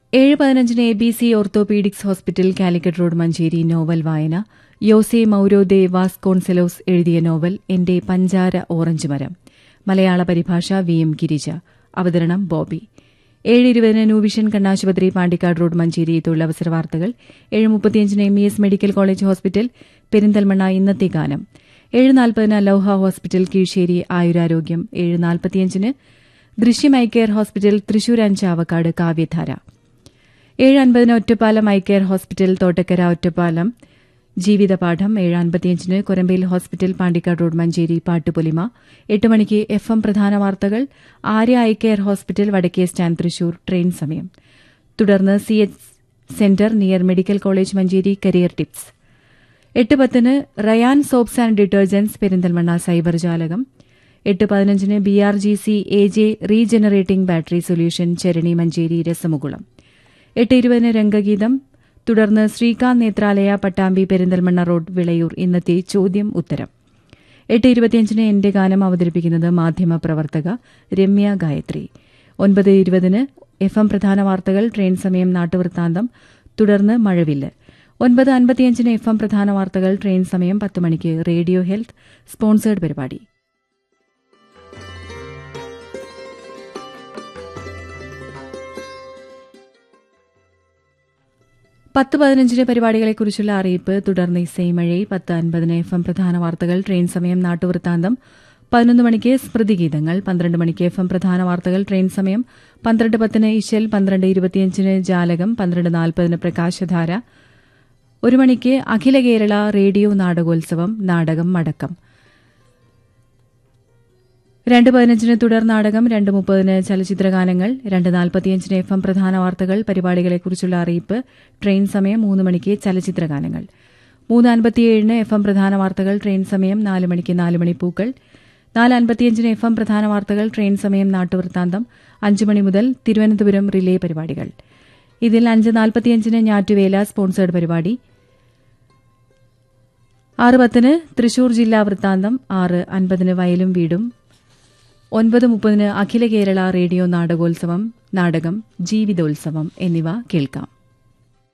ഏഴ് പതിനഞ്ചിന് A B C orthopaedics hospital Calicut road Manjeri novel വായന യോസെ മൌരോദെ വാസ്കോൺസെലോസ് എഴുതിയ നോവൽ എന്റെ പഞ്ചാര ഓറഞ്ച് മരം മലയാള പരിഭാഷ വി എം ഗിരിജ അവതരണം ബോബി ഏഴ് ഇരുപതിന് ന്യൂവിഷൻ കണ്ണാശുപത്രി പാണ്ടിക്കാട് റോഡ് മഞ്ചേരി തൊഴിലവസര വാർത്തകൾ ഏഴ് മുപ്പത്തിയഞ്ചിന് M E S medical college hospital Perinthalmanna ഇന്നത്തെ ഗാനം ഏഴ് നാൽപ്പതിന് ലൌഹ ഹോസ്പിറ്റൽ കീഴ്ശ്ശേരി ആയുരാരോഗ്യം ഏഴ് നാൽപ്പത്തിയഞ്ചിന് Drishyam eye care hospital Thrissur and Chavakkad കാവ്യധാര ഏഴ് അൻപതിന് Ottapalam eye care hospital Thottakkara Ottapalam ജീവിതപാഠം ഏഴ് അൻപത്തിയഞ്ചിന് കൊരമ്പയിൽ ഹോസ്പിറ്റൽ പാണ്ടിക്കാട് റോഡ് മഞ്ചേരി പാട്ടുപൊലിമ എട്ട് മണിക്ക് എഫ് എം പ്രധാന വാർത്തകൾ ആര്യ ഐ കെയർ ഹോസ്പിറ്റൽ വടക്കേ സ്റ്റാൻഡ് തൃശൂർ ട്രെയിൻ സമയം തുടർന്ന് C H centre near medical college Manjeri career tips എട്ട് പത്തിന് Rayan soaps and detergents Perinthalmanna cyber ജാലകം എട്ട് പതിനഞ്ചിന് B R G C A J regenerating battery solution ചരണി മഞ്ചേരി രസമുകുളം എട്ട് ഇരുപതിന് രംഗഗീതം തുടർന്ന് ശ്രീകാന്ത് നേത്രാലയ പട്ടാമ്പി പെരിന്തൽമണ്ണ റോഡ് വിളയൂർ ഇന്നത്തെ ചോദ്യം ഉത്തരം എട്ട് ഇരുപത്തിയഞ്ചിന് എന്റെ ഗാനം അവതരിപ്പിക്കുന്നത് മാധ്യമ പ്രവർത്തക രമ്യ ഗായത്രി ഒൻപത് ഇരുപതിന് എഫ് എം പ്രധാന വാർത്തകൾ ട്രെയിൻ സമയം നാട്ടുവൃത്താന്തം തുടർന്ന് മഴവില്ല് ഒൻപത് അൻപത്തിയഞ്ചിന് എഫ് എം പ്രധാന വാർത്തകൾ ട്രെയിൻ സമയം പത്ത് മണിക്ക് റേഡിയോ ഹെൽത്ത് സ്പോൺസേഡ് പരിപാടി പത്ത് പതിനഞ്ചിന് പരിപാടികളെക്കുറിച്ചുള്ള അറിയിപ്പ് തുടർന്ന് ഇസൈമഴை പത്ത് അൻപതിന് എഫ് എം പ്രധാന വാർത്തകൾ ട്രെയിൻ സമയം നാട്ടുവൃത്താന്തം പതിനൊന്ന് മണിക്ക് സ്മൃതിഗീതങ്ങൾ പന്ത്രണ്ട് മണിക്ക് എഫ് എം പ്രധാന വാർത്തകൾ ട്രെയിൻ സമയം പന്ത്രണ്ട് പത്തിന് ഇശൽ പന്ത്രണ്ട് ഇരുപത്തിയഞ്ചിന് ജാലകം പന്ത്രണ്ട് നാൽപ്പതിന് പ്രകാശധാര ഒരു മണിക്ക് അഖില കേരള റേഡിയോ നാടകോത്സവം നാടകം മടക്കം രണ്ട് പതിനഞ്ചിന് തുടർ നാടകം രണ്ട് മുപ്പതിന് ചലച്ചിത്രഗാനങ്ങൾ രണ്ട് നാൽപ്പത്തിയഞ്ചിന് എഫ് എം പ്രധാന വാർത്തകൾ പരിപാടികളെക്കുറിച്ചുള്ള അറിയിപ്പ് ട്രെയിൻ സമയം മൂന്ന് മണിക്ക് ചലച്ചിത്രഗാനങ്ങൾ മൂന്ന് അൻപത്തിയേഴിന് എഫ് എം പ്രധാന വാർത്തകൾ ട്രെയിൻ സമയം നാല് മണിക്ക് നാല് മണി പൂക്കൾ നാല് അൻപത്തിയഞ്ചിന് എഫ് എം പ്രധാന വാർത്തകൾ ട്രെയിൻ സമയം നാട്ടുവൃത്താന്തം അഞ്ച് മണി മുതൽ തിരുവനന്തപുരം റിലേ പരിപാടികൾ ഇതിൽ അഞ്ച് നാൽപ്പത്തിയഞ്ചിന് ഞാറ്റുവേല സ്പോൺസേഡ് പരിപാടി ആറ് പത്തിന് തൃശൂർ ജില്ലാ വൃത്താന്തം ആറ് അൻപതിന് വയലും വീടും ഒൻപത് മുപ്പതിന് അഖില കേരള റേഡിയോ നാടകോത്സവം നാടകം ജീവിതോത്സവം എന്നിവ കേൾക്കാം